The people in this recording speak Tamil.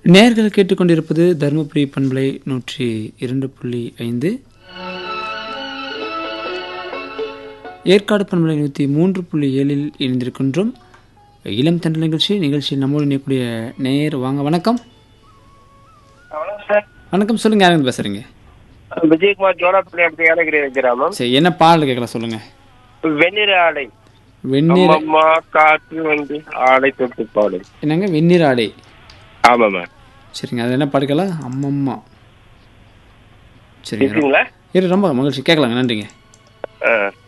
நேர்கள் கேட்டுக்கொண்டிருப்பது தருமபுரி பண்பலை நூற்றி இரண்டு புள்ளி ஐந்து ஏற்காடு பண்பலை நூற்றி மூன்று புள்ளி ஏழில் இணைந்திருக்கின்றோம் இளம் தண்டல் நிகழ்ச்சி நிகழ்ச்சியில் நம்மோடு இணையக்கூடிய நேர் வாங்க வணக்கம் வணக்கம் சார் வணக்கம் சொல்லுங்க யாருங்க பேசுறீங்க விஜயகுமார் ஜோலாப்பள்ளி அப்படி ஏலகிரி கிராமம் சரி என்ன பாடல் கேட்கலாம் சொல்லுங்க வெந்நீர் ஆடை வெந்நீர் அம்மா காற்று வந்து ஆடை தொட்டு பாடு என்னங்க வெந்நீர் ஆடை ஆமாம்மா சரிங்க அது என்ன பாடுக்கலாம் அம்மம்மா சரிங்க இருக்குங்களா இரு ரொம்ப மகிழ்ச்சி கேட்கலாங்க நன்றிங்க ஆ